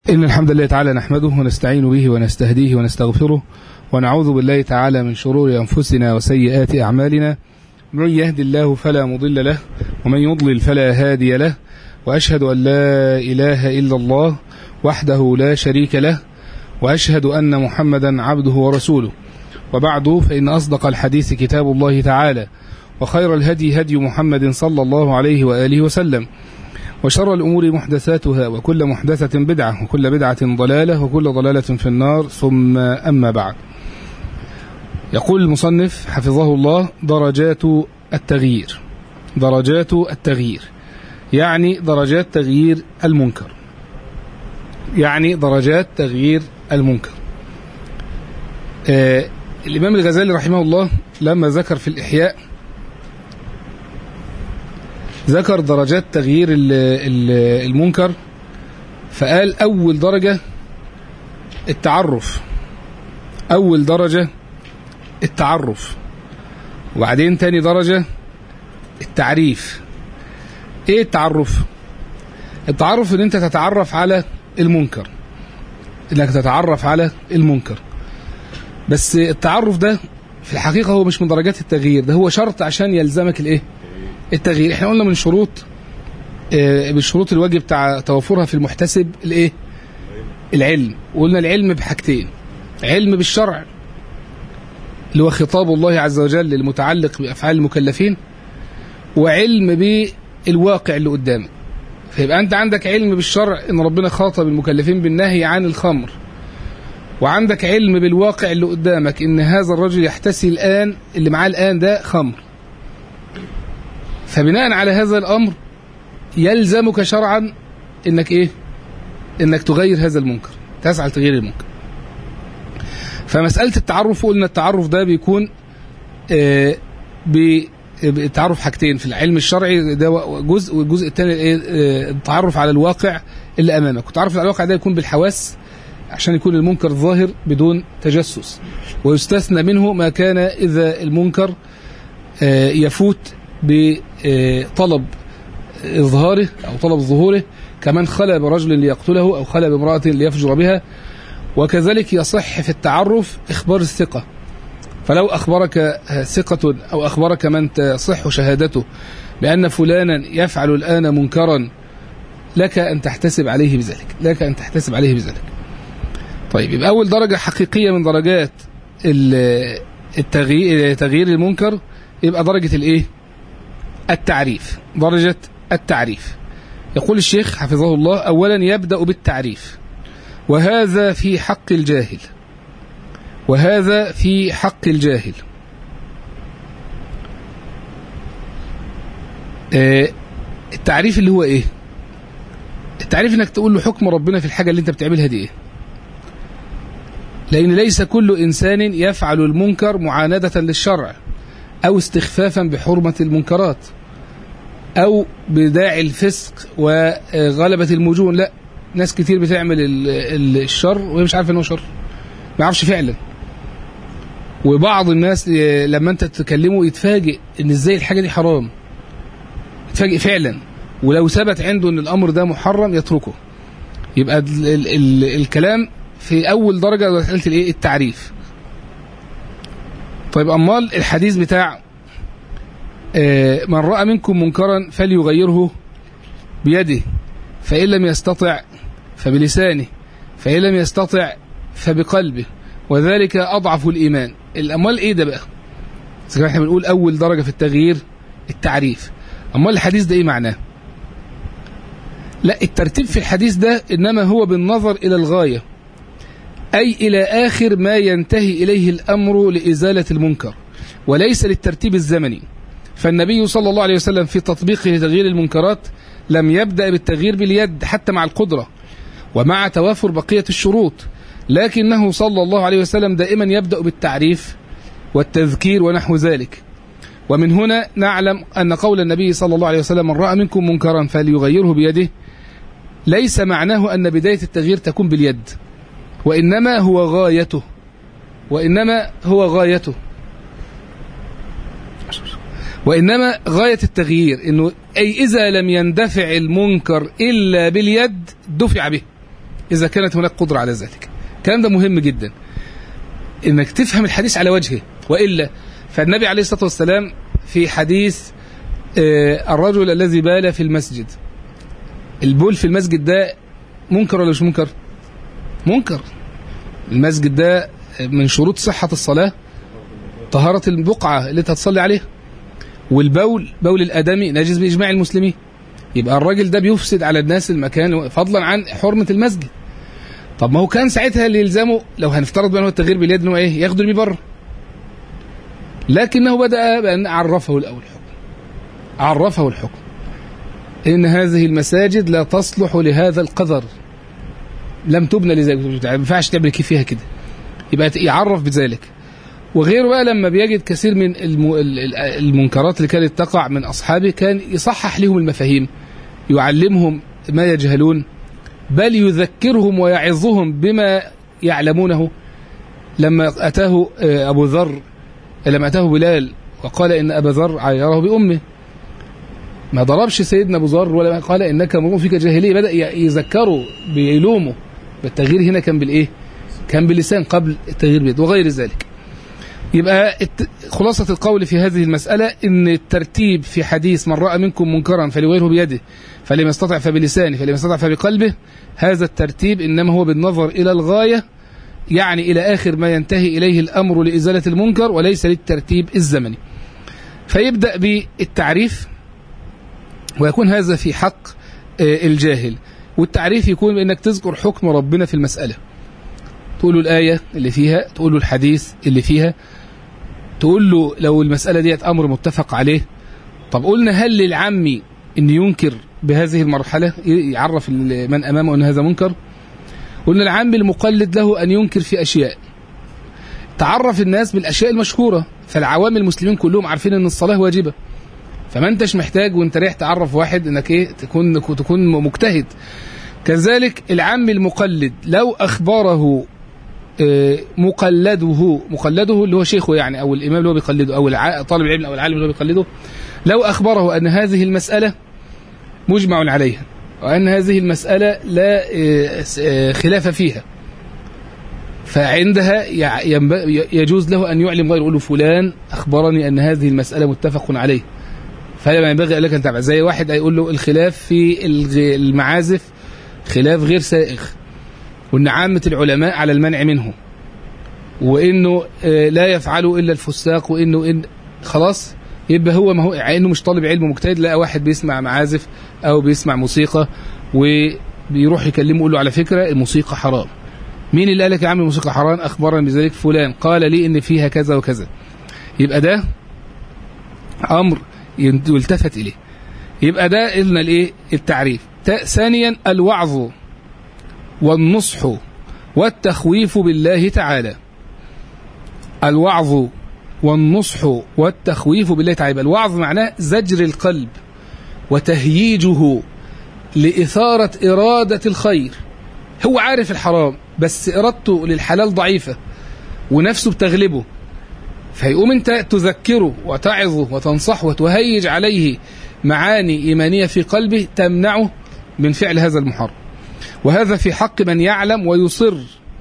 إن الحمد لله تعالى نحمده ونستعين به ونستهديه ونستغفره ونعوذ بالله تعالى من شرور أنفسنا وسيئات أعمالنا من يهد الله فلا مضل له ومن يضلل فلا هادي له وأشهد أن لا إله إلا الله وحده لا شريك له وأشهد أن محمدا عبده ورسوله وبعد فإن أصدق الحديث كتاب الله تعالى وخير الهدي هدي محمد صلى الله عليه وآله وسلم وشر الأمور محدثاتها وكل محدثة بدعة وكل بدعة ضلالة وكل ضلالة في النار ثم أما بعد يقول المصنف حفظه الله درجات التغيير درجات التغيير يعني درجات تغيير المنكر يعني درجات تغيير المنكر آه الإمام الغزالي رحمه الله لما ذكر في الإحياء ذكر درجات تغيير المنكر فقال أول درجة التعرف أول درجة التعرف وبعدين تاني درجة التعريف ايه التعرف التعرف ان انت تتعرف على المنكر انك تتعرف على المنكر بس التعرف ده في الحقيقة هو مش من درجات التغيير ده هو شرط عشان يلزمك الايه التغيير احنا قلنا من شروط اه بالشروط الواجب بتاع توفرها في المحتسب الايه العلم وقلنا العلم بحاجتين علم بالشرع اللي هو خطاب الله عز وجل المتعلق بافعال المكلفين وعلم بالواقع اللي قدامك فيبقى انت عندك علم بالشرع ان ربنا خاطب المكلفين بالنهي عن الخمر وعندك علم بالواقع اللي قدامك ان هذا الرجل يحتسي الان اللي معاه الان ده خمر فبناء على هذا الامر يلزمك شرعا انك ايه انك تغير هذا المنكر تسعى لتغيير المنكر فمساله التعرف قلنا التعرف ده بيكون آه بتعرف حاجتين في العلم الشرعي ده جزء والجزء الثاني التعرف على الواقع اللي امامك والتعرف على الواقع ده يكون بالحواس عشان يكون المنكر ظاهر بدون تجسس ويستثنى منه ما كان اذا المنكر يفوت بطلب إظهاره أو طلب ظهوره كمن خلى برجل ليقتله أو خلى بامرأة ليفجر بها وكذلك يصح في التعرف إخبار الثقة فلو أخبرك ثقة أو أخبرك من تصح شهادته بأن فلانا يفعل الآن منكرا لك أن تحتسب عليه بذلك لك أن تحتسب عليه بذلك طيب يبقى أول درجة حقيقية من درجات التغيير تغيير المنكر يبقى درجة الإيه التعريف درجة التعريف يقول الشيخ حفظه الله أولا يبدأ بالتعريف وهذا في حق الجاهل وهذا في حق الجاهل آه التعريف اللي هو ايه التعريف انك تقول له حكم ربنا في الحاجة اللي انت بتعملها دي ايه لأن ليس كل إنسان يفعل المنكر معاندة للشرع أو استخفافا بحرمة المنكرات أو بداعي الفسق وغلبة المجون لا ناس كتير بتعمل الشر وهي مش عارفه انه شر ما يعرفش فعلا وبعض الناس لما انت تكلمه يتفاجئ ان ازاي الحاجه دي حرام يتفاجئ فعلا ولو ثبت عنده ان الامر ده محرم يتركه يبقى ال ال ال الكلام في اول درجه مساله الايه التعريف طيب امال الحديث بتاع من راى منكم منكرا فليغيره بيده فان لم يستطع فبلسانه فان لم يستطع فبقلبه وذلك اضعف الايمان الامال ايه ده بقى زي ما احنا بنقول اول درجه في التغيير التعريف امال الحديث ده ايه معناه لا الترتيب في الحديث ده انما هو بالنظر الى الغايه أي إلى آخر ما ينتهي إليه الأمر لإزالة المنكر وليس للترتيب الزمني فالنبي صلى الله عليه وسلم في تطبيقه لتغيير المنكرات لم يبدأ بالتغيير باليد حتى مع القدرة ومع توافر بقية الشروط لكنه صلى الله عليه وسلم دائما يبدأ بالتعريف والتذكير ونحو ذلك ومن هنا نعلم أن قول النبي صلى الله عليه وسلم من رأى منكم منكرا فليغيره بيده ليس معناه أن بداية التغيير تكون باليد وإنما هو غايته وإنما هو غايته وإنما غاية التغيير إنه أي إذا لم يندفع المنكر إلا باليد دفع به إذا كانت هناك قدرة على ذلك الكلام ده مهم جدا إنك تفهم الحديث على وجهه وإلا فالنبي عليه الصلاة والسلام في حديث آه، الرجل الذي بال في المسجد البول في المسجد ده منكر ولا مش منكر منكر المسجد ده من شروط صحة الصلاة طهارة البقعة اللي انت هتصلي عليها والبول بول الآدمي نجس بإجماع المسلمين يبقى الراجل ده بيفسد على الناس المكان فضلا عن حرمة المسجد طب ما هو كان ساعتها اللي يلزمه لو هنفترض بأنه التغيير باليد انه ايه ياخده المي بره لكنه بدأ بأن عرفه الأول حكم عرفه الحكم إن هذه المساجد لا تصلح لهذا القذر لم تبنى لذلك ما ينفعش تعمل كيف فيها كده يبقى يعرف بذلك وغيره بقى لما بيجد كثير من الم- ال- ال- المنكرات اللي كانت تقع من أصحابه كان يصحح لهم المفاهيم يعلمهم ما يجهلون بل يذكرهم ويعظهم بما يعلمونه لما أتاه آه، أبو ذر لما أتاه بلال وقال إن أبا ذر عيره بأمه ما ضربش سيدنا أبو ذر ولا قال إنك امرؤ فيك جاهلية بدأ ي- يذكره بيلومه بالتغيير هنا كان بالإيه كان باللسان قبل التغيير بيد وغير ذلك يبقى الت- خلاصة القول في هذه المسألة إن الترتيب في حديث من رأى منكم منكرا فليغيره بيده فلم يستطع فبلسانه فلم يستطع فبقلبه هذا الترتيب إنما هو بالنظر إلى الغاية يعني إلى آخر ما ينتهي إليه الأمر لإزالة المنكر وليس للترتيب الزمني فيبدأ بالتعريف ويكون هذا في حق آه، الجاهل والتعريف يكون بأنك تذكر حكم ربنا في المسألة تقول له الآية اللي فيها تقول له الحديث اللي فيها تقول له لو المسألة ديت أمر متفق عليه طب قلنا هل للعمي أن ينكر بهذه المرحلة يعرف من أمامه أن هذا منكر قلنا العام المقلد له أن ينكر في أشياء تعرف الناس بالأشياء المشهورة فالعوام المسلمين كلهم عارفين أن الصلاة واجبة فما انتش محتاج وانت رايح تعرف واحد انك ايه تكون تكون مجتهد كذلك العام المقلد لو اخبره آه، مقلده مقلده اللي هو شيخه يعني او الامام اللي هو بيقلده او الع- طالب العلم او العالم اللي هو بيقلده لو اخبره ان هذه المساله مجمع عليها وان هذه المساله لا آه، س- آه، خلاف فيها فعندها يع- ينب- يجوز له ان يعلم غيره يقول له فلان اخبرني ان هذه المساله متفق عليه فلا ينبغي لك ان تتابع زي واحد هيقول له الخلاف في الغ- المعازف خلاف غير سائغ وان عامه العلماء على المنع منه وانه آه، لا يفعله الا الفساق وانه ان خلاص يبقى هو ما هو انه مش طالب علم مجتهد لقى واحد بيسمع معازف او بيسمع موسيقى وبيروح يكلمه يقول له على فكره الموسيقى حرام مين اللي قال لك يا عم الموسيقى حرام اخبرني بذلك فلان قال لي ان فيها كذا وكذا يبقى ده امر ين- يلتفت اليه يبقى ده قلنا الايه التعريف تا- ثانيا الوعظ والنصح والتخويف بالله تعالى الوعظ والنصح والتخويف بالله تعالى يبقى الوعظ معناه زجر القلب وتهييجه لإثارة إرادة الخير هو عارف الحرام بس إرادته للحلال ضعيفة ونفسه بتغلبه فيقوم انت تذكره وتعظه وتنصحه وتهيج عليه معاني إيمانية في قلبه تمنعه من فعل هذا المحرم وهذا في حق من يعلم ويصر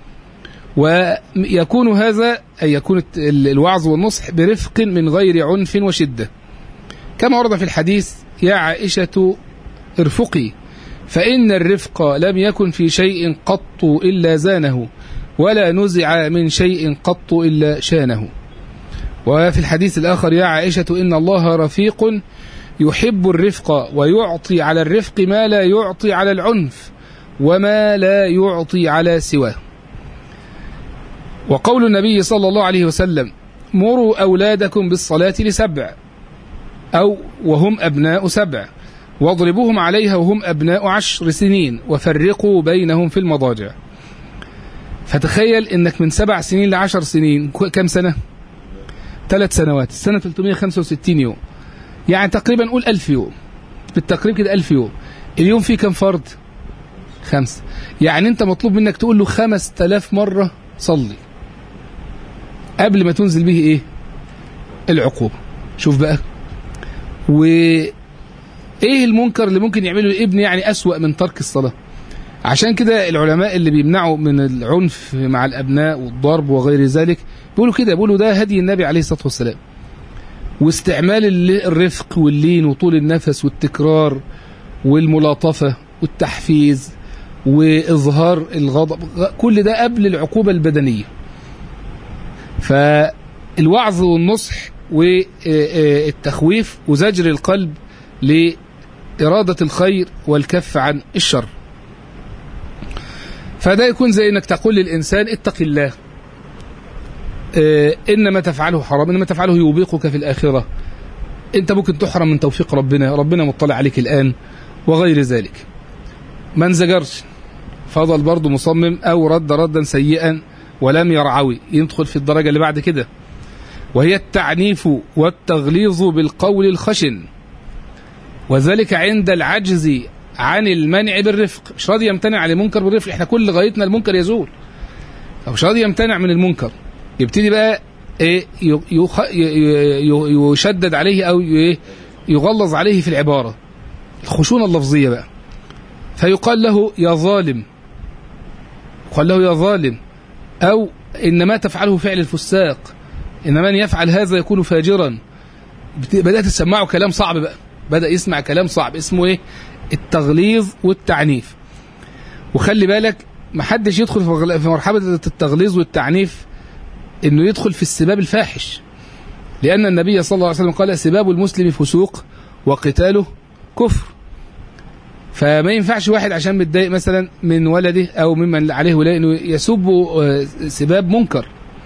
ويكون هذا أي يكون الت- ال- الوعظ والنصح برفق من غير عنف وشدة كما ورد في الحديث يا عائشة ارفقي فإن الرفق لم يكن في شيء قط إلا زانه ولا نزع من شيء قط إلا شانه وفي الحديث الآخر يا عائشة إن الله رفيق يحب الرفق ويعطي على الرفق ما لا يعطي على العنف وما لا يعطي على سواه وقول النبي صلى الله عليه وسلم مروا أولادكم بالصلاة لسبع أو وهم أبناء سبع واضربوهم عليها وهم أبناء عشر سنين وفرقوا بينهم في المضاجع فتخيل انك من سبع سنين لعشر سنين ك- كم سنة ثلاث سنوات السنة 365 يوم يعني تقريبا قول ألف يوم بالتقريب كده ألف يوم اليوم فيه كم فرد خمسة يعني انت مطلوب منك تقول له خمس تلاف مرة صلي قبل ما تنزل به ايه العقوبة شوف بقى و ايه المنكر اللي ممكن يعمله الابن يعني أسوأ من ترك الصلاة عشان كده العلماء اللي بيمنعوا من العنف مع الابناء والضرب وغير ذلك بيقولوا كده بيقولوا ده هدي النبي عليه الصلاه والسلام واستعمال ال- الرفق واللين وطول النفس والتكرار والملاطفه والتحفيز واظهار الغضب كل ده قبل العقوبه البدنيه فالوعظ والنصح والتخويف وزجر القلب لإرادة الخير والكف عن الشر فده يكون زي انك تقول للإنسان اتق الله آه، إنما تفعله حرام إنما تفعله يوبقك في الآخرة أنت ممكن تحرم من توفيق ربنا ربنا مطلع عليك الآن وغير ذلك ما انزجرش فضل برضه مصمم أو رد ردا سيئا ولم يرعوي يدخل في الدرجة اللي بعد كده وهي التعنيف والتغليظ بالقول الخشن وذلك عند العجز عن المنع بالرفق مش راضي يمتنع عن المنكر بالرفق احنا كل غايتنا المنكر يزول أو مش راضي يمتنع من المنكر يبتدي بقى ايه ي- يخ- ي- ي- يشدد عليه او ي- يغلظ عليه في العباره الخشونه اللفظيه بقى فيقال له يا ظالم يقال له يا ظالم او ان ما تفعله فعل الفساق ان من يفعل هذا يكون فاجرا بت- بدات تسمعه كلام صعب بقى بدا يسمع كلام صعب اسمه ايه التغليظ والتعنيف وخلي بالك محدش يدخل في غل- في مرحله التغليظ والتعنيف انه يدخل في السباب الفاحش لان النبي صلى الله عليه وسلم قال سباب المسلم فسوق وقتاله كفر فما ينفعش واحد عشان متضايق مثلا من ولده او ممن عليه ولاء انه يسب آه، سباب منكر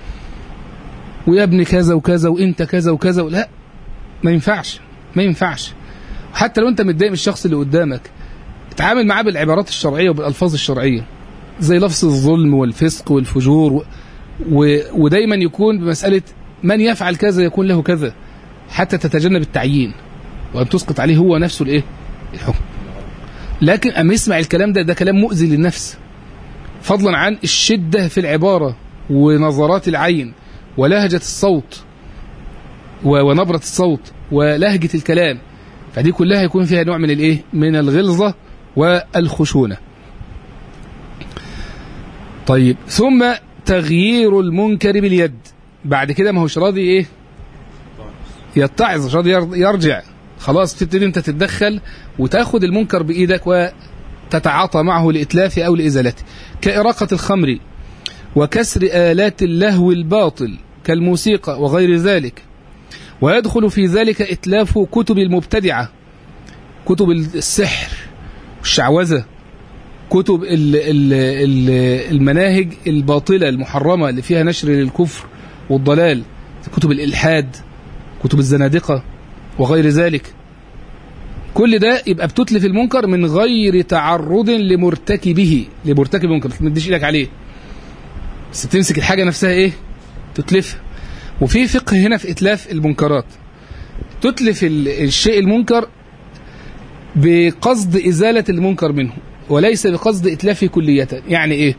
ويا ابني كذا وكذا وانت كذا وكذا لا ما ينفعش ما ينفعش حتى لو انت متضايق من الشخص اللي قدامك اتعامل معاه بالعبارات الشرعيه وبالالفاظ الشرعيه زي لفظ الظلم والفسق والفجور و... و... ودايما يكون بمساله من يفعل كذا يكون له كذا حتى تتجنب التعيين وان تسقط عليه هو نفسه الايه؟ الحكم. لكن اما يسمع الكلام ده ده كلام مؤذي للنفس فضلا عن الشده في العباره ونظرات العين ولهجه الصوت و- ونبره الصوت ولهجه الكلام فدي كلها يكون فيها نوع من الايه؟ من الغلظه والخشونه. طيب ثم تغيير المنكر باليد بعد كده ما هوش راضي ايه؟ يتعظ مش راضي ير- يرجع خلاص تبتدي انت تتدخل وتاخد المنكر بايدك وتتعاطى معه لاتلافه او لازالته كاراقه الخمر وكسر الات اللهو الباطل كالموسيقى وغير ذلك ويدخل في ذلك اتلاف كتب المبتدعه كتب السحر والشعوذه كتب ال ال ال المناهج الباطله المحرمه اللي فيها نشر للكفر والضلال كتب الالحاد كتب الزنادقه وغير ذلك كل ده يبقى بتتلف المنكر من غير تعرض لمرتكبه لمرتكب المنكر ما تمدش ايدك عليه بس تمسك الحاجه نفسها ايه تتلفها وفي فقه هنا في اتلاف المنكرات تتلف ال- الشيء المنكر بقصد ازاله المنكر منه وليس بقصد اتلافه كليه يعني ايه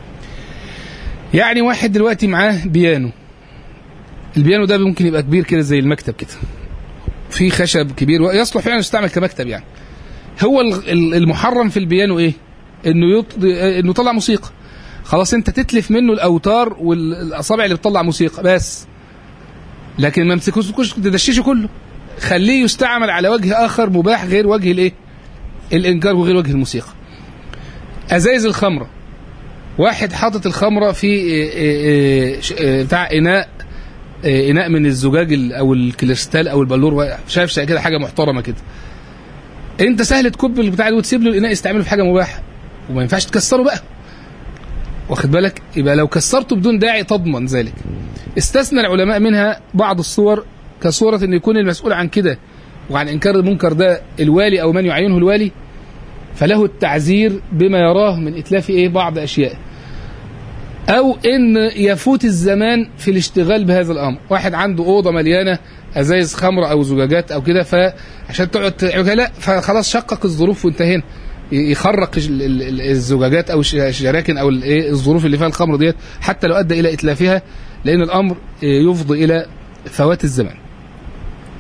يعني واحد دلوقتي معاه بيانو البيانو ده ممكن يبقى كبير كده زي المكتب كده في خشب كبير يصلح فعلا يستعمل كمكتب يعني هو ال- ال- المحرم في البيانو ايه انه يط... انه يطلع موسيقى خلاص انت تتلف منه الاوتار والاصابع اللي بتطلع موسيقى بس لكن ما تمسكوش تدششه كله خليه يستعمل على وجه اخر مباح غير وجه الايه الانكار وغير وجه الموسيقى ازايز الخمره واحد حاطط الخمره في إيه إيه إيه ش- إيه بتاع اناء إيه اناء من الزجاج ال- او الكريستال او البلور شايف شيء كده حاجه محترمه كده انت سهل تكب البتاع ده وتسيب له الاناء يستعمله في حاجه مباحه وما ينفعش تكسره بقى واخد بالك يبقى لو كسرته بدون داعي تضمن ذلك استثنى العلماء منها بعض الصور كصورة ان يكون المسؤول عن كده وعن انكار المنكر ده الوالي او من يعينه الوالي فله التعزير بما يراه من اتلاف ايه بعض اشياء او ان يفوت الزمان في الاشتغال بهذا الامر واحد عنده اوضه مليانه ازايز خمره او زجاجات او كده فعشان تقعد تعمل كده لا فخلاص شقق الظروف وانتهينا ي- يخرق ال- ال- ال- الزجاجات او الش- الشراكن او ال- ايه الظروف اللي فيها الخمر ديت حتى لو ادى الى اتلافها لان الامر إيه، يفضي الى فوات الزمان.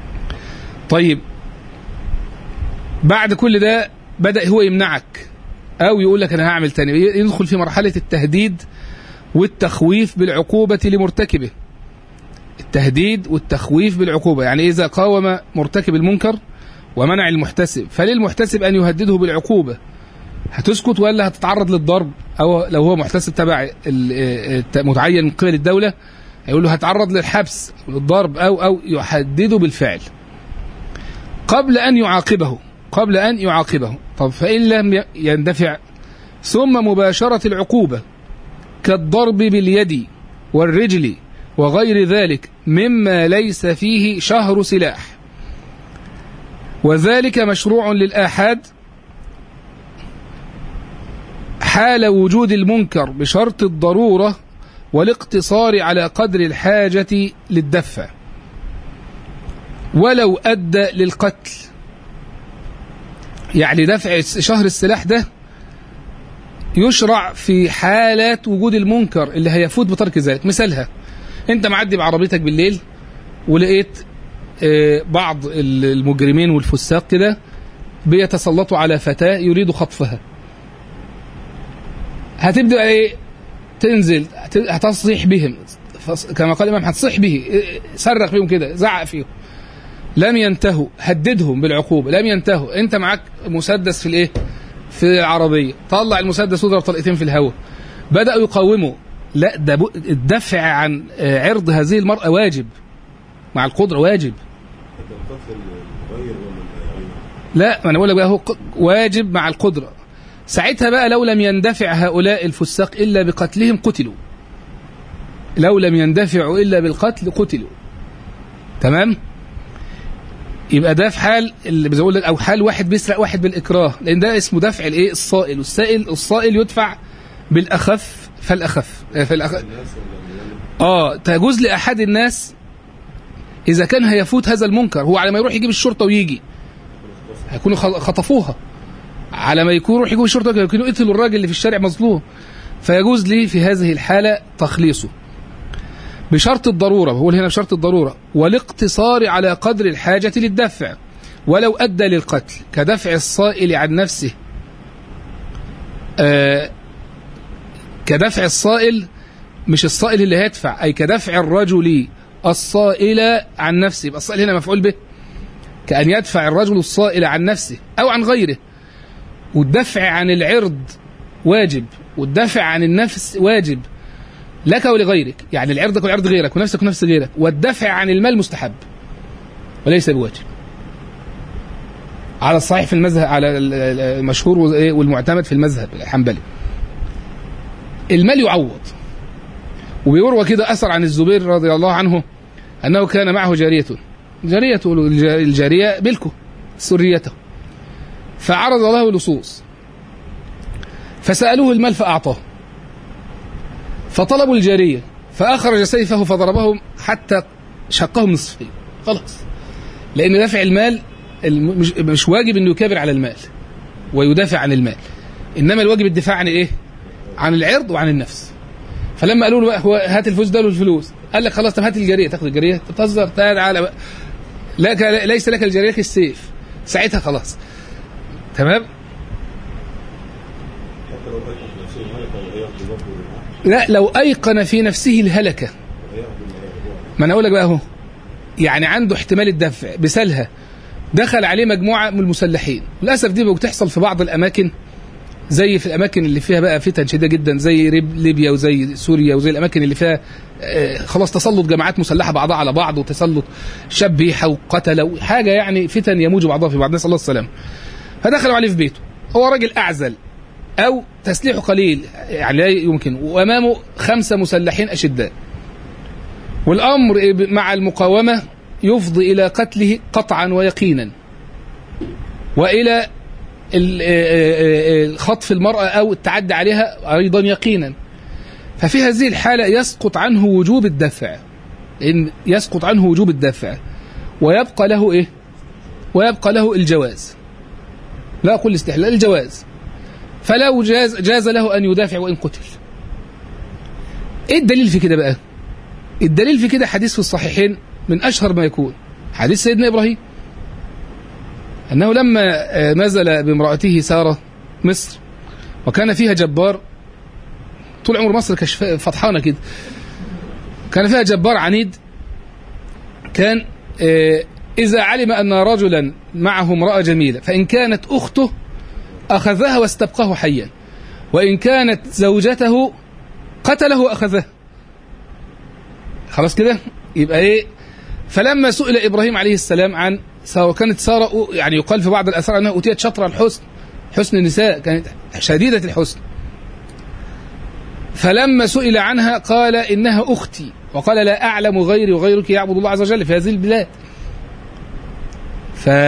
طيب بعد كل ده بدا هو يمنعك أو يقول لك أنا هعمل تاني يدخل في مرحلة التهديد والتخويف بالعقوبة لمرتكبه التهديد والتخويف بالعقوبة يعني إذا قاوم مرتكب المنكر ومنع المحتسب فللمحتسب أن يهدده بالعقوبة هتسكت ولا هتتعرض للضرب أو لو هو محتسب تبع متعين من قبل الدولة هيقول له هتعرض للحبس للضرب أو أو يحدده بالفعل قبل أن يعاقبه قبل أن يعاقبه طب فإن لم يندفع ثم مباشرة العقوبة كالضرب باليد والرجل وغير ذلك مما ليس فيه شهر سلاح وذلك مشروع للآحاد حال وجود المنكر بشرط الضرورة والاقتصار على قدر الحاجة للدفع ولو أدى للقتل يعني دفع شهر السلاح ده يشرع في حالات وجود المنكر اللي هيفوت بترك ذلك مثالها انت معدي بعربيتك بالليل ولقيت بعض المجرمين والفساق كده بيتسلطوا على فتاة يريد خطفها هتبدأ ايه تنزل هتصيح بهم كما قال الإمام هتصيح به صرخ بهم كده زعق فيهم لم ينتهوا هددهم بالعقوبة لم ينتهوا انت معاك مسدس في الايه في العربية طلع المسدس واضرب طلقتين في الهواء بدأوا يقاوموا لا ده الدفع عن عرض هذه المرأة واجب مع القدرة واجب لا ما انا بقول لك بقى هو واجب مع القدرة ساعتها بقى لو لم يندفع هؤلاء الفساق إلا بقتلهم قتلوا لو لم يندفعوا إلا بالقتل قتلوا تمام يبقى ده في حال اللي بقول لك او حال واحد بيسرق واحد بالاكراه لان ده اسمه دفع الايه الصائل والسائل الصائل يدفع بالاخف فالاخف فالأخف اه تجوز لاحد الناس اذا كان هيفوت هذا المنكر هو على ما يروح يجيب الشرطه ويجي هيكونوا خطفوها على ما يكون يروح يجيب الشرطه يكونوا قتلوا الراجل اللي في الشارع مظلوم فيجوز لي في هذه الحاله تخليصه بشرط الضرورة بقول هنا بشرط الضرورة والاقتصار على قدر الحاجة للدفع ولو أدى للقتل كدفع الصائل عن نفسه آه كدفع الصائل مش الصائل اللي هيدفع أي كدفع الرجل الصائل عن نفسه يبقى الصائل هنا مفعول به كأن يدفع الرجل الصائل عن نفسه أو عن غيره والدفع عن العرض واجب والدفع عن النفس واجب لك ولغيرك يعني العرضك وعرض غيرك ونفسك ونفس غيرك والدفع عن المال مستحب وليس بواجب على الصحيح في المذهب على المشهور والمعتمد في المذهب الحنبلي المال يعوض وبيروى كده أثر عن الزبير رضي الله عنه أنه كان معه جارية جارية الجارية ملكه سريته فعرض له لصوص فسألوه المال فأعطاه فطلبوا الجارية فأخرج سيفه فضربهم حتى شقهم نصفين خلاص لأن دافع المال مش واجب أنه يكابر على المال ويدافع عن المال إنما الواجب الدفاع عن إيه عن العرض وعن النفس فلما قالوا له بقى هو هات الفلوس ده له الفلوس قال لك خلاص طب هات الجارية تاخد الجارية تهزر تعالى بقى لك ليس لك الجارية لك السيف ساعتها خلاص تمام لا لو أيقن في نفسه الهلكة ما أنا أقول لك بقى أهو يعني عنده احتمال الدفع بسالها دخل عليه مجموعة من المسلحين للأسف دي بتحصل في بعض الأماكن زي في الأماكن اللي فيها بقى فتن شديدة جدا زي ليبيا وزي سوريا وزي الأماكن اللي فيها خلاص تسلط جماعات مسلحة بعضها على بعض وتسلط شبيحة وقتل حاجة يعني فتن يموج بعضها في بعض نسأل الله السلام فدخلوا عليه في بيته هو راجل أعزل أو تسليحه قليل يعني لا يمكن وأمامه خمسة مسلحين أشداء والأمر مع المقاومة يفضي إلى قتله قطعا ويقينا وإلى خطف المرأة أو التعدي عليها أيضا يقينا ففي هذه الحالة يسقط عنه وجوب الدفع إن يسقط عنه وجوب الدفع ويبقى له إيه ويبقى له الجواز لا أقول الاستحلال الجواز فلو جاز, جاز له أن يدافع وإن قتل إيه الدليل في كده بقى الدليل في كده حديث في الصحيحين من أشهر ما يكون حديث سيدنا إبراهيم أنه لما نزل بامرأته سارة مصر وكان فيها جبار طول عمر مصر كشف فطحانه كده كان فيها جبار عنيد كان آه، إذا علم أن رجلا معه امرأة جميلة فإن كانت أخته أخذها واستبقاه حيا وإن كانت زوجته قتله وأخذها خلاص كده يبقى إيه فلما سئل إبراهيم عليه السلام عن سارة كانت سارة يعني يقال في بعض الآثار أنها أوتيت شطر الحسن حسن النساء كانت شديدة الحسن فلما سئل عنها قال إنها أختي وقال لا أعلم غيري وغيرك يعبد الله عز وجل في هذه البلاد ف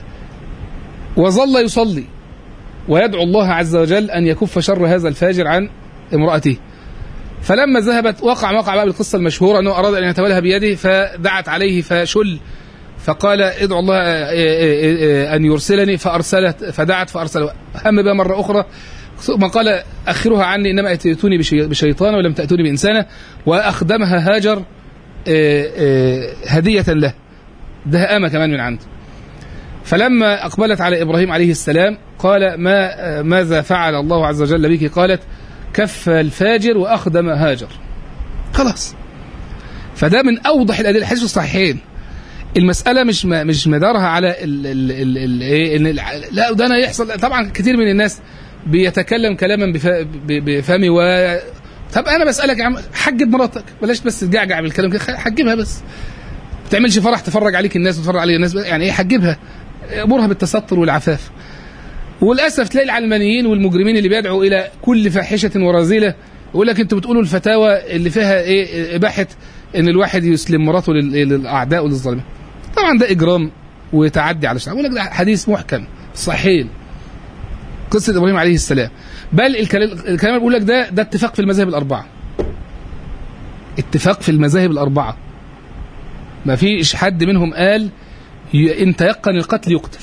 وظل يصلي ويدعو الله عز وجل أن يكف شر هذا الفاجر عن امرأته فلما ذهبت وقع وقع بقى بالقصة المشهورة أنه أراد أن يتولها بيده فدعت عليه فشل فقال ادعو الله أن يرسلني فأرسلت فدعت فأرسله هم بها مرة أخرى ثم قال أخرها عني إنما أتيتوني بشي- بشيطان ولم تأتوني بإنسانة وأخدمها هاجر آه، آه، هدية له ده أمة كمان من عنده فلما أقبلت على إبراهيم عليه السلام قال ما آه، ماذا فعل الله عز وجل بك قالت كف الفاجر وأخدم هاجر خلاص فده من أوضح الأدلة الحديث في الصحيحين المسألة مش م- مش مدارها على ال ال ال ال إيه إن الع- لا ده أنا يحصل طبعا كتير من الناس بيتكلم كلاما بف- ب- بفمي و طب أنا بسألك يا عم حجب مراتك بلاش بس تجعجع بالكلام كده خ- حجبها بس ما تعملش فرح تفرج عليك الناس وتفرج عليك الناس يعني ايه حجبها امرها بالتستر والعفاف وللاسف تلاقي العلمانيين والمجرمين اللي بيدعوا الى كل فاحشه ورذيله يقول لك انتوا بتقولوا الفتاوى اللي فيها ايه اباحه ان الواحد يسلم مراته لل- للاعداء وللظالمين طبعا ده اجرام وتعدي على الشرع يقول لك ده حديث محكم صحيح قصه ابراهيم عليه السلام بل الكلام الكلام اللي بقول لك ده ده اتفاق في المذاهب الاربعه اتفاق في المذاهب الاربعه ما فيش حد منهم قال ي- ان تيقن القتل يقتل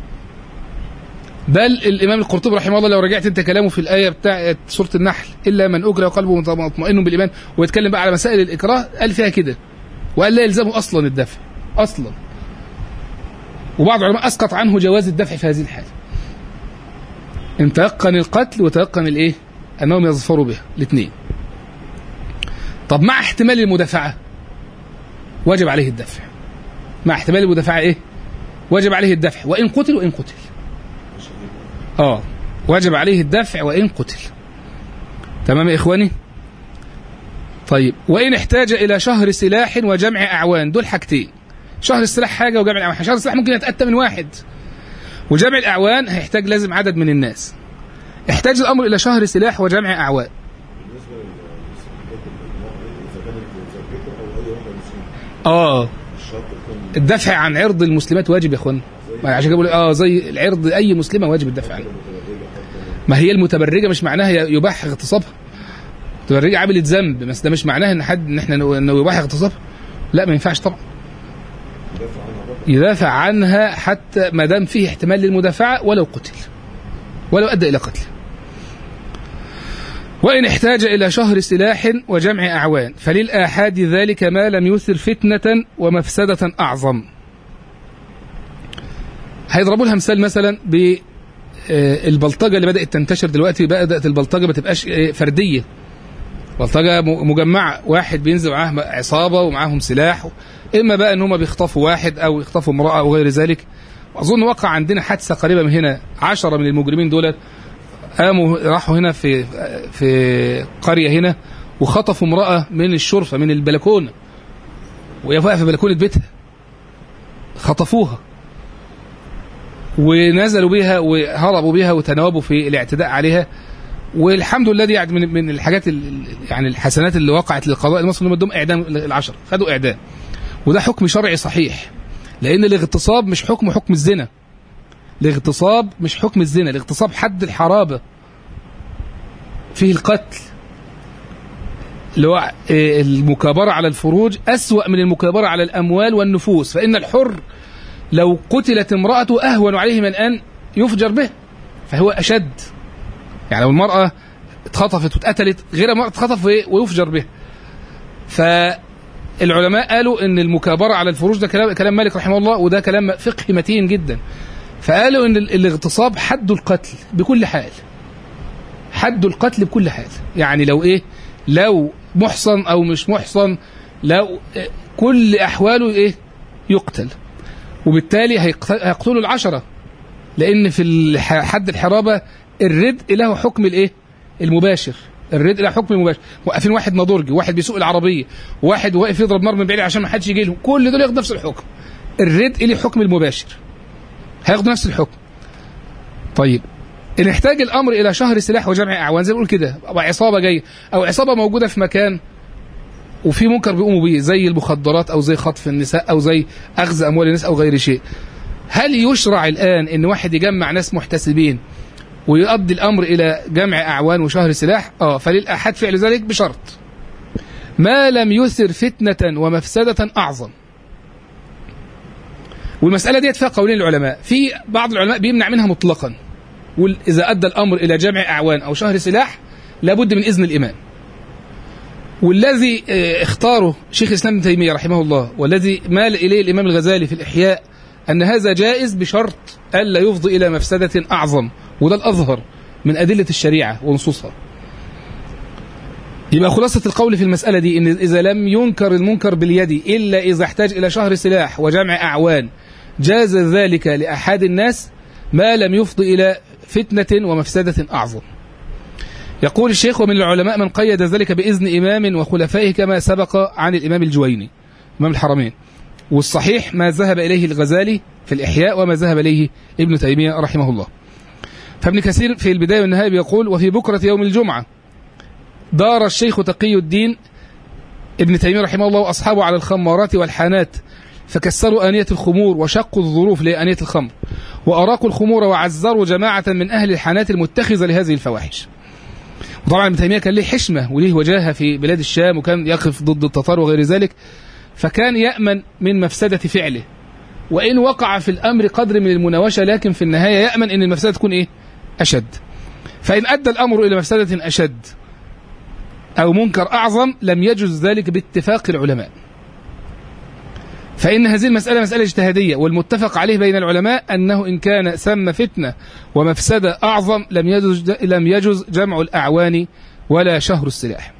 بل الامام القرطبي رحمه الله لو رجعت انت كلامه في الايه بتاعه سوره النحل الا من اكره وقلبه مط- مطمئن بالايمان ويتكلم بقى على مسائل الاكراه قال فيها كده وقال لا يلزمه اصلا الدفع اصلا وبعض العلماء اسقط عنه جواز الدفع في هذه الحاله ان تيقن القتل وتيقن الايه انهم يظفروا به الاثنين طب مع احتمال المدافعه واجب عليه الدفع مع احتمال المدافعه ايه واجب عليه الدفع وان قتل وان قتل اه واجب عليه الدفع وان قتل تمام يا اخواني طيب وان احتاج الى شهر سلاح وجمع اعوان دول حاجتين شهر السلاح حاجه وجمع الاعوان شهر السلاح ممكن يتاتى من واحد وجمع الاعوان هيحتاج لازم عدد من الناس احتاج الامر الى شهر سلاح وجمع اعوان بالنسبه للسلوكيات اذا كانت زوجته او اي واحده مسلمه اه الشرط يكون الدفع عن عرض المسلمات واجب يا اخوانا ما عشان كده بقول اه زي العرض اي مسلمه واجب الدفع عنه متبرجه حتى ما هي المتبرجه مش معناها يباح اغتصابها المتبرجه عملت ذنب بس ده مش معناها ان حد ان احنا انه يباح اغتصابها لا ما ينفعش طبعا يدافع عنها برضه يدافع عنها حتى ما دام فيه احتمال للمدافعه ولو قتل ولو ادى الى قتل وإن احتاج إلى شهر سلاح وجمع أعوان فللآحاد ذلك ما لم يثر فتنة ومفسدة أعظم هيضربوا لها مثال مثلا ب آه، البلطجة اللي بدأت تنتشر دلوقتي بدأت البلطجة ما تبقاش آه، فردية بلطجة م- مجمعة واحد بينزل معاه عصابة ومعاهم سلاح إما بقى إن هم بيخطفوا واحد أو يخطفوا امرأة أو غير ذلك أظن وقع عندنا حادثة قريبة من هنا عشرة من المجرمين دولت قاموا راحوا هنا في في قرية هنا وخطفوا امرأة من الشرفة من البلكونة وهي واقفة في بلكونة بيتها خطفوها ونزلوا بها وهربوا بها وتناوبوا في الاعتداء عليها والحمد لله دي يعني من من الحاجات ال- يعني الحسنات اللي وقعت للقضاء المصري انهم ادوهم اعدام العشر خدوا اعدام وده حكم شرعي صحيح لان الاغتصاب مش حكم حكم الزنا الاغتصاب مش حكم الزنا الاغتصاب حد الحرابة فيه القتل اللي هو آه، المكابرة على الفروج أسوأ من المكابرة على الأموال والنفوس فإن الحر لو قتلت امرأته أهون عليه من أن يفجر به فهو أشد يعني لو المرأة اتخطفت واتقتلت غير المرأة اتخطف ويفجر به فالعلماء قالوا ان المكابرة على الفروج ده كلام كلام مالك رحمه الله وده كلام فقهي متين جدا فقالوا ان ال- الاغتصاب حد القتل بكل حال حد القتل بكل حال يعني لو ايه لو محصن او مش محصن لو إيه كل احواله ايه يقتل وبالتالي هيقت- هيقتلوا العشرة لان في الح- حد الحرابة الردء له حكم الايه المباشر الردء له حكم المباشر واقفين واحد نضرجي واحد بيسوق العربية واحد واقف يضرب نار من بعيد عشان ما حدش يجي لهم كل دول ياخدوا نفس الحكم الردء له حكم المباشر هياخدوا نفس الحكم طيب ان احتاج الامر الى شهر سلاح وجمع اعوان زي ما بقول كده أو عصابه جايه او عصابه موجوده في مكان وفي منكر بيقوموا بيه زي المخدرات او زي خطف النساء او زي اخذ اموال الناس او غير شيء هل يشرع الان ان واحد يجمع ناس محتسبين ويؤدي الامر الى جمع اعوان وشهر سلاح اه فللاحد فعل ذلك بشرط ما لم يثر فتنه ومفسده اعظم والمساله ديت فيها قولين العلماء في بعض العلماء بيمنع منها مطلقا يقول اذا ادى الامر الى جمع اعوان او شهر سلاح لابد من اذن الامام والذي آه، اختاره شيخ الاسلام ابن تيميه رحمه الله والذي مال اليه الامام الغزالي في الاحياء ان هذا جائز بشرط الا يفضي الى مفسده اعظم وده الاظهر من ادله الشريعه ونصوصها يبقى خلاصة القول في المسألة دي إن إذا لم ينكر المنكر باليد إلا إذا احتاج إلى شهر سلاح وجمع أعوان جاز ذلك لأحد الناس ما لم يفضي إلى فتنة ومفسدة أعظم يقول الشيخ ومن العلماء من قيد ذلك بإذن إمام وخلفائه كما سبق عن الإمام الجويني إمام الحرمين والصحيح ما ذهب إليه الغزالي في الإحياء وما ذهب إليه ابن تيمية رحمه الله فابن كثير في البداية والنهاية بيقول وفي بكرة يوم الجمعة دار الشيخ تقي الدين ابن تيمية رحمه الله وأصحابه على الخمارات والحانات فكسروا آنية الخمور وشقوا الظروف لآنية الخمر وأراقوا الخمور وعزروا جماعة من أهل الحانات المتخذة لهذه الفواحش وطبعا ابن تيمية كان له حشمة وليه وجاهة في بلاد الشام وكان يقف ضد التتار وغير ذلك فكان يأمن من مفسدة فعله وإن وقع في الأمر قدر من المناوشة لكن في النهاية يأمن أن المفسدة تكون إيه أشد فإن أدى الأمر إلى مفسدة أشد أو منكر أعظم لم يجوز ذلك باتفاق العلماء فإن هذه المسألة مسألة اجتهادية والمتفق عليه بين العلماء أنه إن كان ثم فتنة ومفسدة أعظم لم يجوز, لم يجوز جمع الأعوان ولا شهر السلاح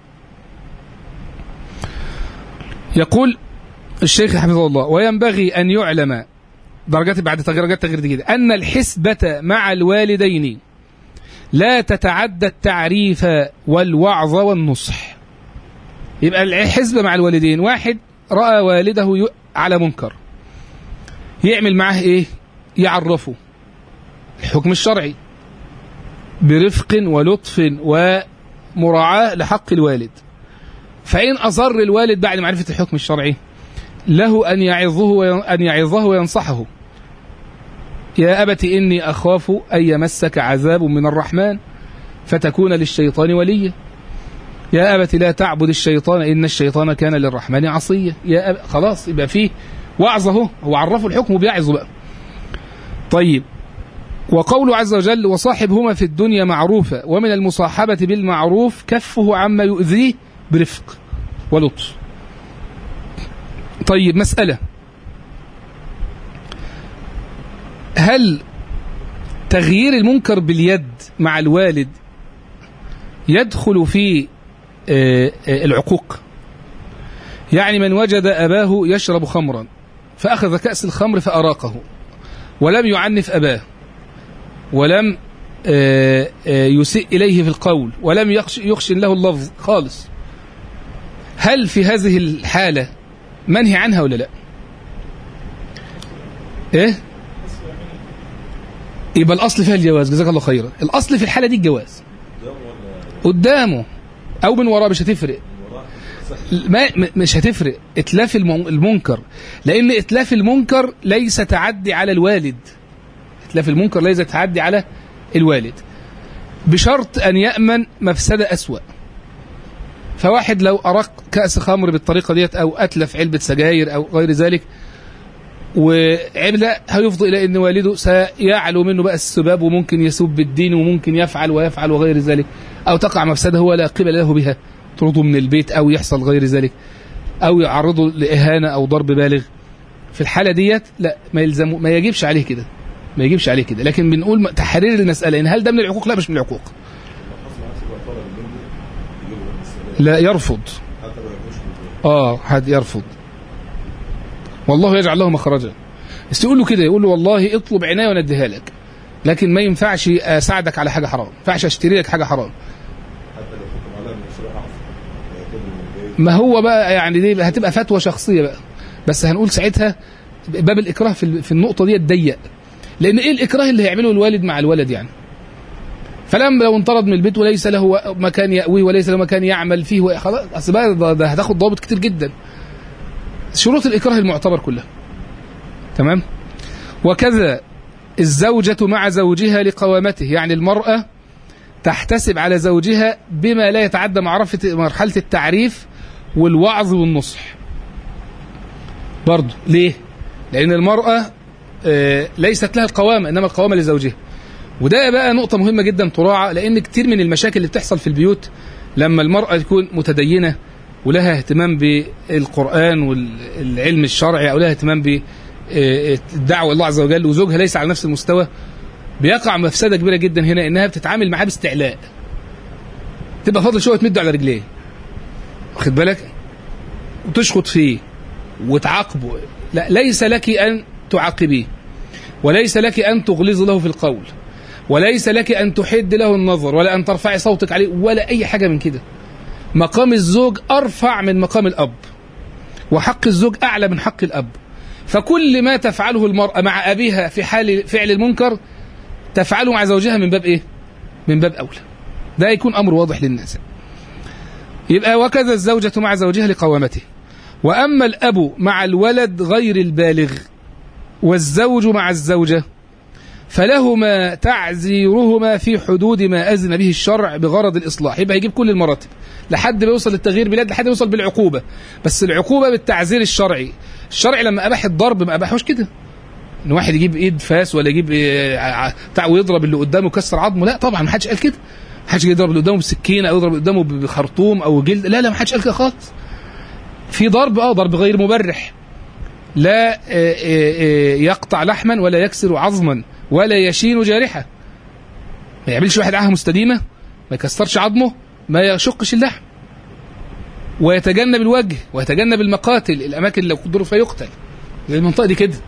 يقول الشيخ حفظه الله وينبغي أن يعلم درجات بعد درجات تغيير جديدة أن الحسبة مع الوالدين لا تتعدى التعريف والوعظ والنصح يبقى الحسبة مع الوالدين واحد رأى والده ي- على منكر يعمل معاه ايه يعرفه الحكم الشرعي برفق ولطف ومراعاة لحق الوالد فإن أصر الوالد بعد معرفة الحكم الشرعي له أن يعظه وين- أن يعظه وينصحه يا أبت إني أخاف أن يمسك عذاب من الرحمن فتكون للشيطان وليا يا أبت لا تعبد الشيطان إن الشيطان كان للرحمن عصيا يا أب... خلاص يبقى فيه وعظه هو عرفه الحكم وبيعظه بقى طيب وقوله عز وجل وصاحبهما في الدنيا معروفا ومن المصاحبة بالمعروف كفه عما يؤذيه برفق ولطف طيب مسألة هل تغيير المنكر باليد مع الوالد يدخل في آه، آه، العقوق يعني من وجد أباه يشرب خمرا فأخذ كأس الخمر فأراقه ولم يعنف أباه ولم آه، آه، يسيء إليه في القول ولم يخش- يخشن له اللفظ خالص هل في هذه الحالة منهي عنها ولا لا ايه يبقى الاصل فيها الجواز جزاك الله خيرا الاصل في الحاله دي الجواز قدامه او من وراه مش هتفرق ما م- مش هتفرق اتلاف المن- المنكر لان اتلاف المنكر ليس تعدي على الوالد اتلاف المنكر ليس تعدي على الوالد بشرط ان يامن مفسده اسوا فواحد لو ارق كاس خمر بالطريقه ديت او اتلف علبه سجاير او غير ذلك وعمل هيفضي الى ان والده سيعلو منه بقى السباب وممكن يسب الدين وممكن يفعل ويفعل وغير ذلك او تقع مفسده هو لا قبل له بها طرده من البيت او يحصل غير ذلك او يعرضه لاهانه او ضرب بالغ في الحاله ديت لا ما يلزمه ما يجبش عليه كده ما يجبش عليه كده لكن بنقول تحرير المساله ان هل ده من العقوق لا مش من العقوق لا يرفض حتى ما يكونش في البيت. اه حد يرفض والله يجعل له مخرجا بس يقول له كده يقول له والله اطلب عنايه وانا لك لكن ما ينفعش اساعدك على حاجه حرام ما ينفعش اشتري لك حاجه حرام حتى لو حكم عليها من الشراء احسن يعتبر من البيت ما هو بقى يعني دي هتبقى فتوى شخصيه بقى بس هنقول ساعتها باب الاكراه في ال- في النقطه دي ضيق لان ايه الاكراه اللي هيعمله الوالد مع الولد يعني فلما لو انطرد من البيت وليس له مكان يأويه وليس له مكان يعمل فيه و- خلاص اصل بقى ده, ده هتاخد ضوابط كتير جدا شروط الاكراه المعتبر كلها تمام وكذا الزوجة مع زوجها لقوامته يعني المرأة تحتسب على زوجها بما لا يتعدى معرفة مرحلة التعريف والوعظ والنصح برضه ليه؟ لأن المرأة آه، ليست لها القوامة إنما القوامة لزوجها وده بقى نقطة مهمة جدا تراعى لأن كتير من المشاكل اللي بتحصل في البيوت لما المرأة تكون متدينة ولها اهتمام بالقرآن والعلم الشرعي أو لها اهتمام بالدعوة الله عز وجل وزوجها ليس على نفس المستوى بيقع مفسدة كبيرة جدا هنا إنها بتتعامل معاه باستعلاء تبقى فضل شوية تمده على رجليه واخد بالك وتشخط فيه وتعاقبه لا ليس لك أن تعاقبيه وليس لك أن تغلظ له في القول وليس لك أن تحد له النظر ولا أن ترفعي صوتك عليه ولا أي حاجة من كده مقام الزوج أرفع من مقام الأب وحق الزوج أعلى من حق الأب فكل ما تفعله المرأة مع أبيها في حال فعل المنكر تفعله مع زوجها من باب إيه؟ من باب أولى ده يكون أمر واضح للناس يبقى وكذا الزوجة مع زوجها لقوامته وأما الأب مع الولد غير البالغ والزوج مع الزوجة فلهما تعزيرهما في حدود ما أذن به الشرع بغرض الإصلاح يبقى يجيب كل المراتب لحد ما يوصل للتغيير بلاد لحد ما يوصل بالعقوبة بس العقوبة بالتعزير الشرعي الشرع لما أباح الضرب ما أباحوش كده ان واحد يجيب ايد فاس ولا يجيب إيه ع- بتاع ويضرب اللي قدامه يكسر عظمه لا طبعا ما حدش قال كده ما حدش يضرب اللي قدامه بسكينه او يضرب اللي قدامه بخرطوم او جلد لا لا ما حدش قال كده خالص في ضرب اه ضرب غير مبرح لا آه، آه، آه، يقطع لحما ولا يكسر عظما ولا يشين جارحه ما يعملش واحد عاهه مستديمه ما يكسرش عظمه ما يشقش اللحم ويتجنب الوجه ويتجنب المقاتل الاماكن اللي قدروا فيها يقتل زي المنطقه دي كده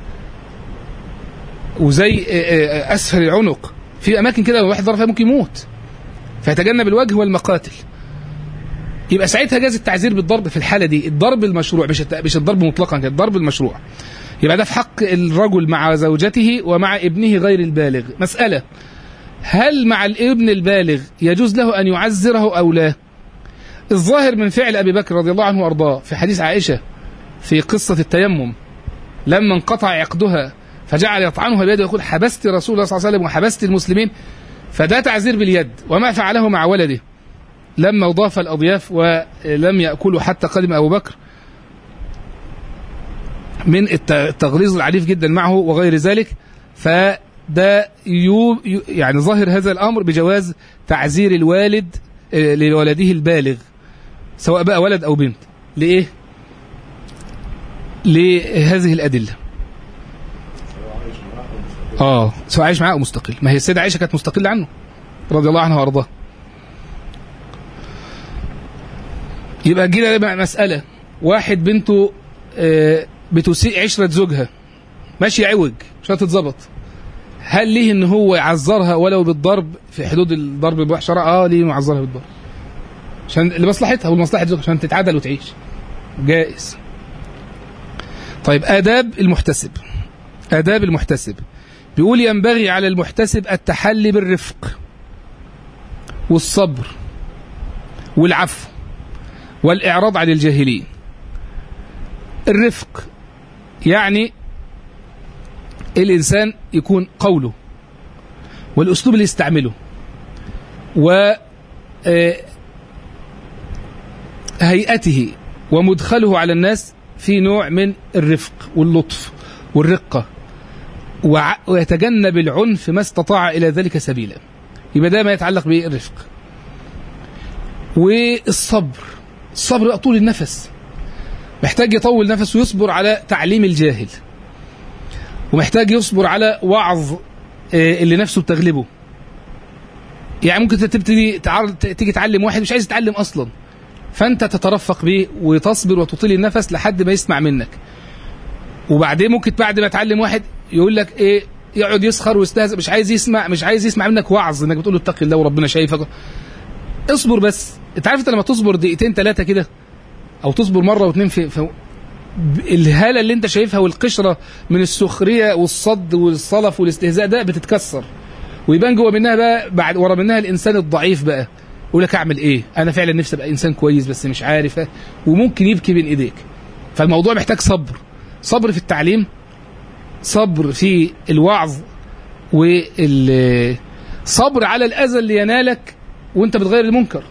وزي آه، آه، اسفل العنق في اماكن كده لو واحد ضرب فيها ممكن يموت فيتجنب الوجه والمقاتل يبقى ساعتها جاز التعزير بالضرب في الحاله دي الضرب المشروع مش الت- مش الضرب مطلقا كده الضرب المشروع يبقى ده في حق الرجل مع زوجته ومع ابنه غير البالغ مساله هل مع الابن البالغ يجوز له ان يعزره او لا الظاهر من فعل ابي بكر رضي الله عنه وارضاه في حديث عائشه في قصه التيمم لما انقطع عقدها فجعل يطعنها بيده ويقول حبست رسول الله صلى الله عليه وسلم وحبست المسلمين فده تعزير باليد وما فعله مع ولده لما ضاف الأضياف ولم يأكلوا حتى قدم أبو بكر من الت- التغليظ العنيف جدا معه وغير ذلك فده يو يو- يعني ظاهر هذا الأمر بجواز تعزير الوالد آه، لولده البالغ سواء بقى ولد أو بنت لإيه؟ لهذه الأدلة سواء عايش معاه او مستقل اه سواء عايش معاه او مستقل ما هي السيده عائشه كانت مستقله عنه رضي الله عنها وارضاها يبقى جينا بقى مساله واحد بنته آه، بتسيء عشره زوجها ماشي عوج مش هتتظبط هل ليه ان هو يعذرها ولو بالضرب في حدود الضرب بوح شرع اه ليه يعذرها بالضرب عشان لمصلحتها ولمصلحه زوجها عشان تتعدل وتعيش جائز طيب آداب المحتسب آداب المحتسب بيقول ينبغي على المحتسب التحلي بالرفق والصبر والعفو والإعراض عن الجاهلين الرفق يعني الإنسان يكون قوله والأسلوب اللي يستعمله و آه، هيئته ومدخله على الناس في نوع من الرفق واللطف والرقة وع- ويتجنب العنف ما استطاع إلى ذلك سبيلا يبقى ده ما يتعلق بالرفق والصبر الصبر بقى طول النفس محتاج يطول نفسه ويصبر على تعليم الجاهل ومحتاج يصبر على وعظ آه، اللي نفسه بتغلبه يعني ممكن تبتدي تعرض تيجي تعلم واحد مش عايز يتعلم اصلا فانت تترفق بيه وتصبر وتطيل النفس لحد ما يسمع منك وبعدين ممكن بعد ما تعلم واحد يقول لك ايه يقعد يسخر ويستهزئ مش عايز يسمع مش عايز يسمع منك وعظ انك بتقول له اتقي الله وربنا شايفك اصبر بس انت عارف انت لما تصبر دقيقتين ثلاثه كده او تصبر مره واثنين في, في الهاله اللي انت شايفها والقشره من السخريه والصد والصلف والاستهزاء ده بتتكسر ويبان جوه منها بقى بعد ورا منها الانسان الضعيف بقى يقول لك اعمل ايه انا فعلا نفسي ابقى انسان كويس بس مش عارف وممكن يبكي بين ايديك فالموضوع محتاج صبر صبر في التعليم صبر في الوعظ والصبر على الاذى اللي ينالك وانت بتغير المنكر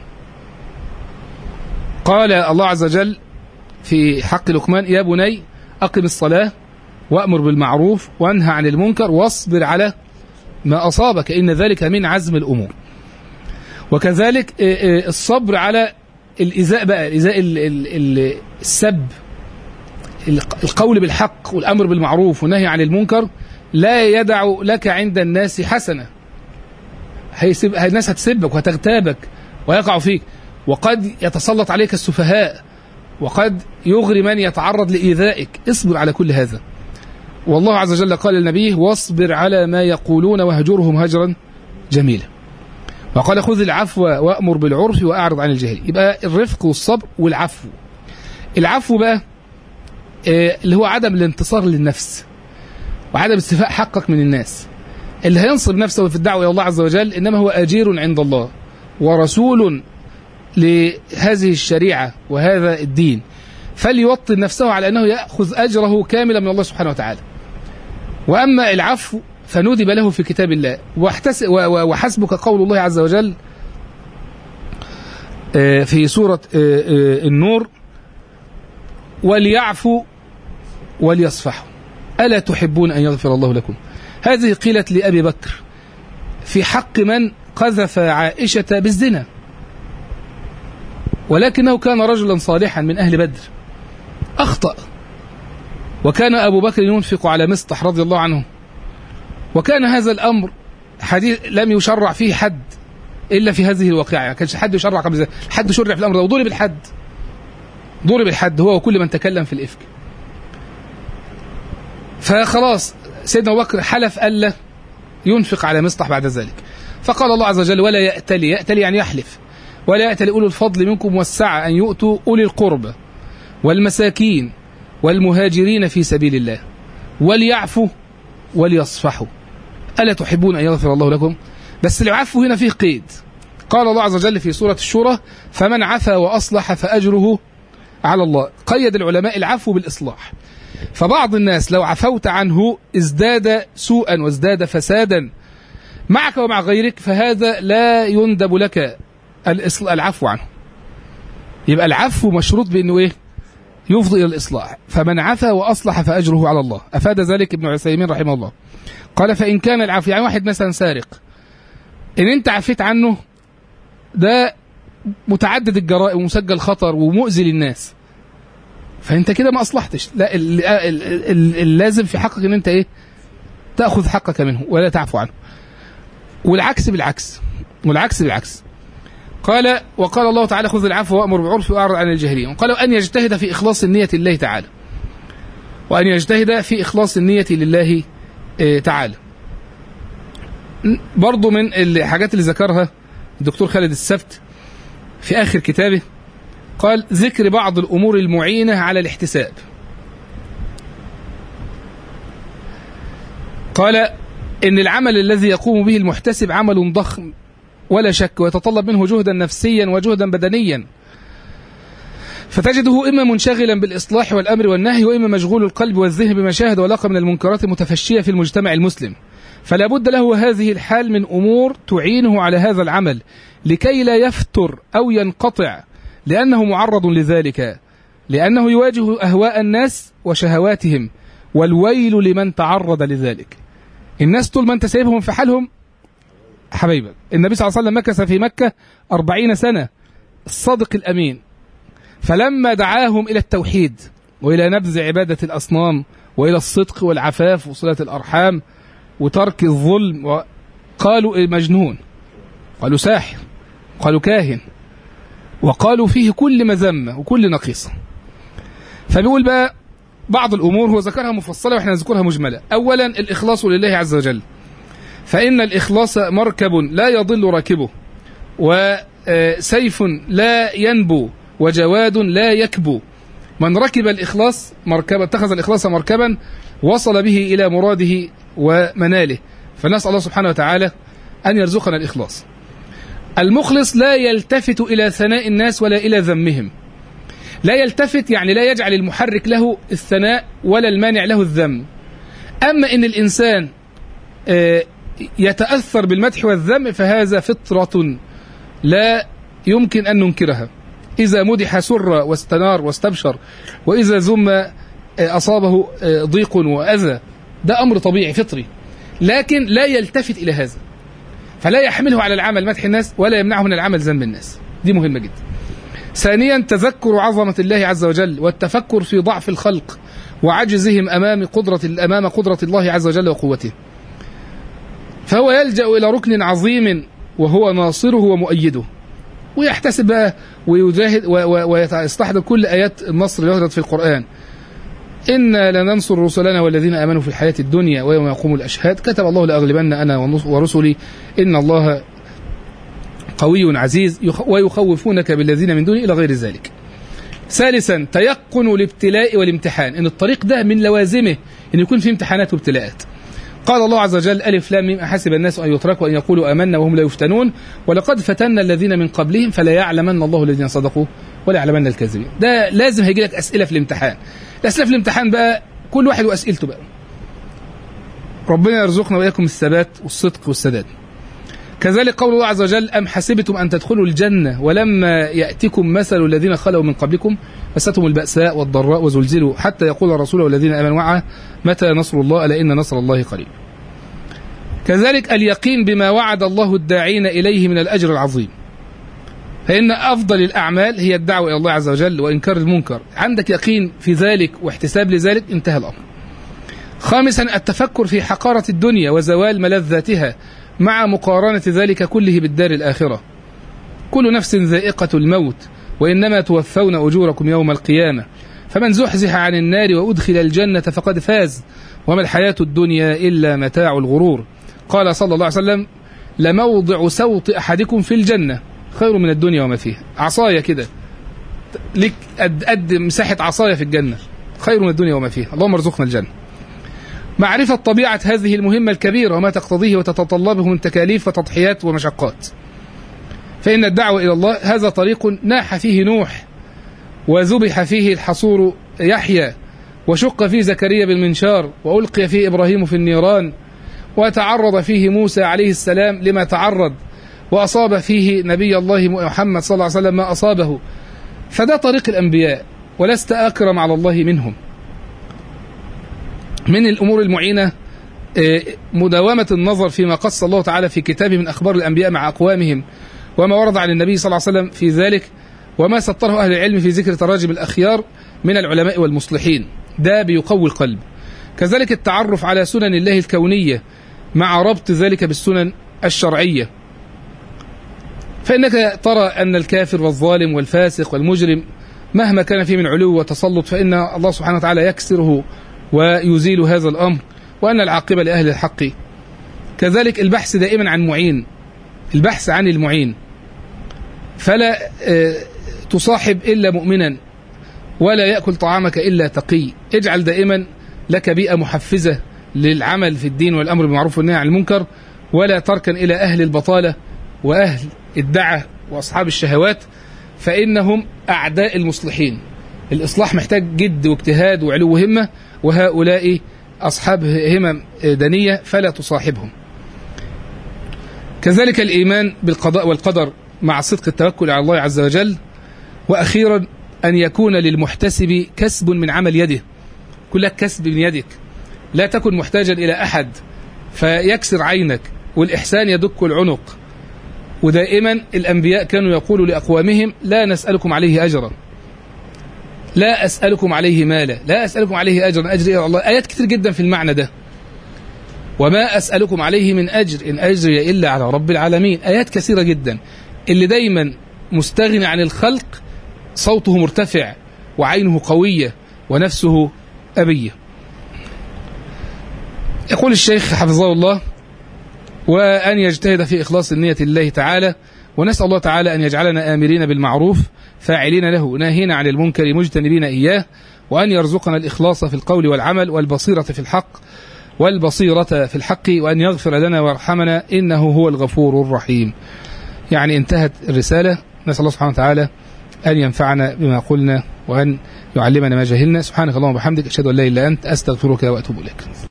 قال الله عز وجل في حق لقمان يا بني أقم الصلاة وأمر بالمعروف وانهى عن المنكر واصبر على ما أصابك إن ذلك من عزم الأمور وكذلك الصبر على الإزاء بقى الإزاء السب القول بالحق والأمر بالمعروف والنهي عن المنكر لا يدع لك عند الناس حسنة هيسب الناس هتسبك وهتغتابك ويقع فيك وقد يتسلط عليك السفهاء وقد يغري من يتعرض لإيذائك اصبر على كل هذا والله عز وجل قال للنبي واصبر على ما يقولون واهجرهم هجرا جميلا وقال خذ العفو وأمر بالعرف وأعرض عن الجهل يبقى الرفق والصبر والعفو العفو بقى اللي هو عدم الانتصار للنفس وعدم استيفاء حقك من الناس اللي هينصب نفسه في الدعوة إلى الله عز وجل إنما هو أجير عند الله ورسول لهذه الشريعة وهذا الدين فليوطن نفسه على أنه يأخذ أجره كاملا من الله سبحانه وتعالى وأما العفو فندب له في كتاب الله وحسبك قول الله عز وجل في سورة النور وليعفوا وليصفحوا ألا تحبون أن يغفر الله لكم هذه قيلت لأبي بكر في حق من قذف عائشة بالزنا ولكنه كان رجلا صالحا من أهل بدر أخطأ وكان أبو بكر ينفق على مصطح رضي الله عنه وكان هذا الأمر حديث لم يشرع فيه حد إلا في هذه الواقعة ما كانش حد يشرع قبل ذلك حد شرع في الأمر ده وضرب الحد ضرب الحد هو وكل من تكلم في الإفك فخلاص سيدنا أبو بكر حلف ألا ينفق على مصطح بعد ذلك فقال الله عز وجل ولا يأتلي يأتلي يعني يحلف ولا يأتل أولو الفضل منكم والسعة أن يؤتوا أولي القربى والمساكين والمهاجرين في سبيل الله وليعفوا وليصفحوا ألا تحبون أن يغفر الله لكم بس العفو هنا فيه قيد قال الله عز وجل في سورة الشورى فمن عفا وأصلح فأجره على الله قيد العلماء العفو بالإصلاح فبعض الناس لو عفوت عنه ازداد سوءا وازداد فسادا معك ومع غيرك فهذا لا يندب لك العفو عنه يبقى العفو مشروط بانه ايه يفضي الى الاصلاح فمن عفا واصلح فاجره على الله افاد ذلك ابن عثيمين رحمه الله قال فان كان العفو يعني واحد مثلا سارق ان انت عفيت عنه ده متعدد الجرائم ومسجل خطر ومؤذي للناس فانت كده ما اصلحتش لا اللازم في حقك ان انت ايه تاخذ حقك منه ولا تعفو عنه والعكس بالعكس والعكس بالعكس قال وقال الله تعالى خذ العفو وامر بالعرف واعرض عن الجاهلين وقال ان يجتهد في اخلاص النيه لله تعالى وان يجتهد في اخلاص النيه لله تعالى برضو من الحاجات اللي ذكرها الدكتور خالد السبت في اخر كتابه قال ذكر بعض الامور المعينه على الاحتساب قال ان العمل الذي يقوم به المحتسب عمل ضخم ولا شك ويتطلب منه جهدا نفسيا وجهدا بدنيا فتجده إما منشغلا بالإصلاح والأمر والنهي وإما مشغول القلب والذهن بما شاهد ولقى من المنكرات المتفشية في المجتمع المسلم فلا بد له هذه الحال من أمور تعينه على هذا العمل لكي لا يفتر أو ينقطع لأنه معرض لذلك لأنه يواجه أهواء الناس وشهواتهم والويل لمن تعرض لذلك الناس طول ما أنت سايبهم في حالهم حبيبك النبي صلى الله عليه وسلم مكث في مكة أربعين سنة الصادق الأمين فلما دعاهم إلى التوحيد وإلى نبذ عبادة الأصنام وإلى الصدق والعفاف وصلة الأرحام وترك الظلم قالوا مجنون قالوا ساحر قالوا كاهن وقالوا فيه كل مذمة وكل نقيصة فبيقول بقى بعض الأمور هو ذكرها مفصلة وإحنا نذكرها مجملة أولا الإخلاص لله عز وجل فإن الإخلاص مركب لا يضل راكبه وسيف لا ينبو وجواد لا يكبو من ركب الإخلاص مركبا اتخذ الإخلاص مركبا وصل به إلى مراده ومناله فنسأل الله سبحانه وتعالى أن يرزقنا الإخلاص المخلص لا يلتفت إلى ثناء الناس ولا إلى ذمهم لا يلتفت يعني لا يجعل المحرك له الثناء ولا المانع له الذم أما إن الإنسان آه، يتأثر بالمدح والذم فهذا فطرة لا يمكن أن ننكرها إذا مدح سر واستنار واستبشر وإذا ذم آه، أصابه آه، ضيق وأذى ده أمر طبيعي فطري لكن لا يلتفت إلى هذا فلا يحمله على العمل مدح الناس ولا يمنعه من العمل ذنب الناس دي مهمة جدا ثانيا تذكر عظمة الله عز وجل والتفكر في ضعف الخلق وعجزهم أمام قدرة أمام قدرة الله عز وجل وقوته فهو يلجأ إلى ركن عظيم وهو ناصره ومؤيده ويحتسب بقى ويجاهد و- و- ويستحضر كل آيات النصر اللي وردت في القرآن إنا لننصر رسلنا والذين آمنوا في الحياة الدنيا ويوم يقوم الأشهاد كتب الله لأغلبن أنا ونص- ورسلي إن الله قوي عزيز يخ- ويخوفونك بالذين من دونه إلى غير ذلك ثالثا تيقن الابتلاء والامتحان إن الطريق ده من لوازمه إن يكون فيه امتحانات وابتلاءات قال الله عز وجل ألف لام ميم أحسب الناس أن يتركوا أن يقولوا آمنا وهم لا يفتنون ولقد فتنا الذين من قبلهم فلا يعلمن الله الذين صدقوا ولا يعلمن الكاذبين ده لازم هيجي لك أسئلة في الامتحان الأسئلة في الامتحان بقى كل واحد وأسئلته بقى ربنا يرزقنا وإياكم الثبات والصدق والسداد كذلك قول الله عز وجل أم حسبتم أن تدخلوا الجنة ولما يأتكم مثل الذين خلوا من قبلكم مستهم البأساء والضراء وزلزلوا حتى يقول الرسول والذين آمنوا معه متى نصر الله ألا إن نصر الله قريب كذلك اليقين بما وعد الله الداعين إليه من الأجر العظيم فإن أفضل الأعمال هي الدعوة إلى الله عز وجل وإنكار المنكر عندك يقين في ذلك واحتساب لذلك انتهى الأمر خامسا التفكر في حقارة الدنيا وزوال ملذاتها مع مقارنة ذلك كله بالدار الآخرة كل نفس ذائقة الموت وإنما توفون أجوركم يوم القيامة فمن زحزح عن النار وأدخل الجنة فقد فاز وما الحياة الدنيا إلا متاع الغرور قال صلى الله عليه وسلم لموضع سوط أحدكم في الجنة خير من الدنيا وما فيها عصاية كده لك قد, قد مساحة عصاية في الجنة خير من الدنيا وما فيها اللهم ارزقنا الجنة معرفة طبيعة هذه المهمة الكبيرة وما تقتضيه وتتطلبه من تكاليف وتضحيات ومشقات فإن الدعوة إلى الله هذا طريق ناح فيه نوح وذبح فيه الحصور يحيى وشق فيه زكريا بالمنشار وألقي فيه إبراهيم في النيران وتعرض فيه موسى عليه السلام لما تعرض وأصاب فيه نبي الله محمد صلى الله عليه وسلم ما أصابه فده طريق الأنبياء ولست أكرم على الله منهم من الأمور المعينة آه، مداومة النظر فيما قص الله تعالى في كتابه من أخبار الأنبياء مع أقوامهم وما ورد عن النبي صلى الله عليه وسلم في ذلك وما سطره أهل العلم في ذكر تراجم الأخيار من العلماء والمصلحين ده بيقوي القلب كذلك التعرف على سنن الله الكونية مع ربط ذلك بالسنن الشرعية فإنك ترى أن الكافر والظالم والفاسق والمجرم مهما كان فيه من علو وتسلط فإن الله سبحانه وتعالى يكسره ويزيل هذا الأمر وأن العاقبة لأهل الحق كذلك البحث دائما عن معين البحث عن المعين فلا آه، تصاحب إلا مؤمنا ولا يأكل طعامك إلا تقي اجعل دائما لك بيئة محفزة للعمل في الدين والأمر بالمعروف والنهي عن المنكر ولا تركن إلى أهل البطالة وأهل الدعة وأصحاب الشهوات فإنهم أعداء المصلحين الإصلاح محتاج جد واجتهاد وعلو همة وهؤلاء أصحاب همم دنية فلا تصاحبهم كذلك الإيمان بالقضاء والقدر مع صدق التوكل على الله عز وجل وأخيرا أن يكون للمحتسب كسب من عمل يده كلك كسب من يدك لا تكن محتاجا إلى أحد فيكسر عينك والإحسان يدك العنق ودائما الأنبياء كانوا يقولوا لأقوامهم لا نسألكم عليه أجرا لا أسألكم عليه مالا لا أسألكم عليه أجرا أجر إلى الله آيات كتير جدا في المعنى ده وما أسألكم عليه من أجر إن أجري إلا على رب العالمين آيات كثيرة جدا اللي دايما مستغني عن الخلق صوته مرتفع وعينه قوية ونفسه أبية يقول الشيخ حفظه الله وأن يجتهد في إخلاص النية لله تعالى ونسأل الله تعالى أن يجعلنا آمرين بالمعروف فاعلين له ناهين عن المنكر مجتنبين إياه وأن يرزقنا الإخلاص في القول والعمل والبصيرة في الحق والبصيرة في الحق وأن يغفر لنا ويرحمنا إنه هو الغفور الرحيم يعني انتهت الرسالة نسأل الله سبحانه وتعالى أن ينفعنا بما قلنا وأن يعلمنا ما جهلنا سبحانك اللهم وبحمدك أشهد أن لا إله إلا أنت أستغفرك وأتوب إليك